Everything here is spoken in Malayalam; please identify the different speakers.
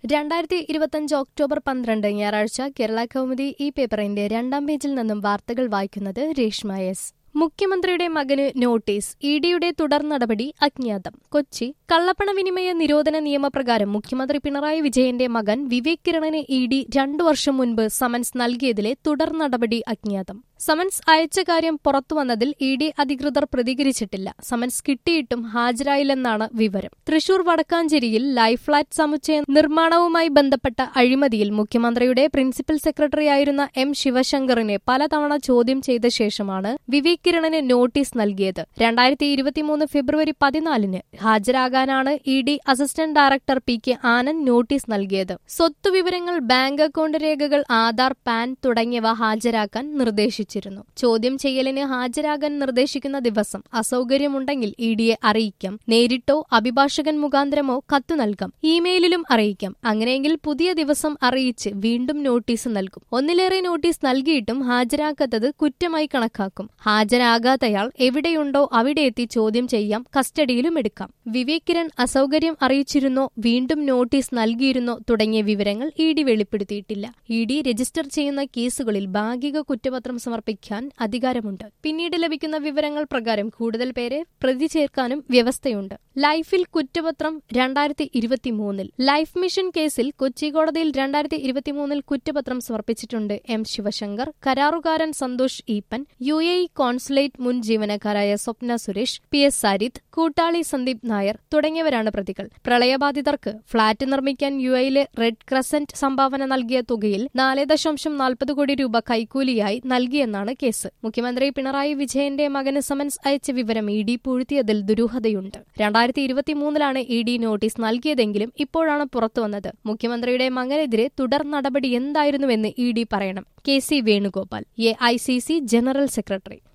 Speaker 1: രണ്ടായിരത്തി ഇരുപത്തിയഞ്ച് ഒക്ടോബർ പന്ത്രണ്ട് ഞായറാഴ്ച കേരള കൗമുദി ഈ പേപ്പറിന്റെ രണ്ടാം പേജിൽ നിന്നും വാർത്തകൾ വായിക്കുന്നത് രേഷ്മ എസ് മുഖ്യമന്ത്രിയുടെ മകന് നോട്ടീസ് ഇ ഡിയുടെ തുടർ നടപടി അജ്ഞാതം കൊച്ചി കള്ളപ്പണ വിനിമയ നിരോധന നിയമപ്രകാരം മുഖ്യമന്ത്രി പിണറായി വിജയന്റെ മകൻ വിവേക് കിരണിന് ഇ ഡി രണ്ടു വർഷം മുൻപ് സമൻസ് നൽകിയതിലെ തുടർ നടപടി അജ്ഞാതം സമൻസ് അയച്ച കാര്യം പുറത്തുവന്നതിൽ ഇ ഡി അധികൃതർ പ്രതികരിച്ചിട്ടില്ല സമൻസ് കിട്ടിയിട്ടും ഹാജരായില്ലെന്നാണ് വിവരം തൃശൂർ വടക്കാഞ്ചേരിയിൽ ലൈഫ് ഫ്ളാറ്റ് സമുച്ചയ നിർമ്മാണവുമായി ബന്ധപ്പെട്ട അഴിമതിയിൽ മുഖ്യമന്ത്രിയുടെ പ്രിൻസിപ്പൽ സെക്രട്ടറിയായിരുന്ന എം ശിവശങ്കറിനെ പലതവണ ചോദ്യം ചെയ്ത ശേഷമാണ് വിവേക് കിരണിന് നോട്ടീസ് നൽകിയത് രണ്ടായിരത്തി ഇരുപത്തിമൂന്ന് ഫെബ്രുവരി പതിനാലിന് ഹാജരാകാനാണ് E D assistant director P K Anand notice നൽകിയത് സ്വത്തുവിവരങ്ങൾ ബാങ്ക് അക്കൌണ്ട് രേഖകൾ ആധാർ പാൻ തുടങ്ങിയവ ഹാജരാക്കാൻ നിർദ്ദേശിച്ചിരുന്നു ചോദ്യം ചെയ്യലിന് ഹാജരാകാൻ നിർദ്ദേശിക്കുന്ന ദിവസം അസൗകര്യമുണ്ടെങ്കിൽ ഇ ഡിയെ അറിയിക്കാം നേരിട്ടോ അഭിഭാഷകൻ മുഖാന്തരമോ കത്ത് നൽകാം ഇമെയിലിലും അറിയിക്കാം അങ്ങനെയെങ്കിൽ പുതിയ ദിവസം അറിയിച്ച് വീണ്ടും നോട്ടീസ് നൽകും ഒന്നിലേറെ നോട്ടീസ് നൽകിയിട്ടും ഹാജരാക്കാത്തത് കുറ്റമായി കണക്കാക്കും ഹാജരാകാത്തയാൾ എവിടെയുണ്ടോ അവിടെ എത്തി ചോദ്യം ചെയ്യാം കസ്റ്റഡിയിലും എടുക്കാം വിവേക് കിരൺ അസൗകര്യം അറിയിച്ചിരുന്നോ വീണ്ടും നോട്ടീസ് നൽകിയിരുന്നോ തുടങ്ങിയ വിവരങ്ങൾ ഇ ഡി വെളിപ്പെടുത്തിയിട്ടില്ല ഇ ഡി രജിസ്റ്റർ ചെയ്യുന്ന കേസുകളിൽ ഭാഗിക കുറ്റപത്രം സമർപ്പിക്കാൻ അധികാരമുണ്ട് പിന്നീട് ലഭിക്കുന്ന വിവരങ്ങൾ പ്രകാരം കൂടുതൽ പേരെ പ്രതി ചേർക്കാനും വ്യവസ്ഥയുണ്ട് ലൈഫിൽ കുറ്റപത്രം രണ്ടായിരത്തി ഇരുപത്തിമൂന്നിൽ ലൈഫ് മിഷൻ കേസിൽ കൊച്ചി കോടതിയിൽ രണ്ടായിരത്തി ഇരുപത്തിമൂന്നിൽ കുറ്റപത്രം സമർപ്പിച്ചിട്ടുണ്ട് എം ശിവശങ്കർ കരാറുകാരൻ Santhosh Eappen U A E consulate മുൻ ജീവനക്കാരായ സ്വപ്ന സുരേഷ് പി എസ് സാരിത് കൂട്ടാളി സന്ദീപ് നായർ തുടങ്ങിയവരാണ് പ്രതികൾ പ്രളയബാധിതർക്ക് ഫ്ളാറ്റ് നിർമ്മിക്കാൻ യു എയിലെ റെഡ് ക്രസന്റ് സംഭാവന നൽകിയ തുകയിൽ നാല് ദശാംശം നാൽപ്പത് കോടി രൂപ കൈക്കൂലിയായി നൽകിയെന്നാണ് കേസ് മുഖ്യമന്ത്രി പിണറായി വിജയന്റെ മകന് സമൻസ് അയച്ച വിവരം ഇ ഡി പൂഴ്ത്തിയതിൽ ദുരൂഹതയുണ്ട് രണ്ടായിരത്തി ഇരുപത്തിമൂന്നിലാണ് ഇ ഡി നോട്ടീസ് നൽകിയതെങ്കിലും ഇപ്പോഴാണ് പുറത്തുവന്നത് മുഖ്യമന്ത്രിയുടെ മകനെതിരെ തുടർ നടപടി എന്തായിരുന്നുവെന്ന് ഇ ഡി പറയണം K C Venugopal A I C C general secretary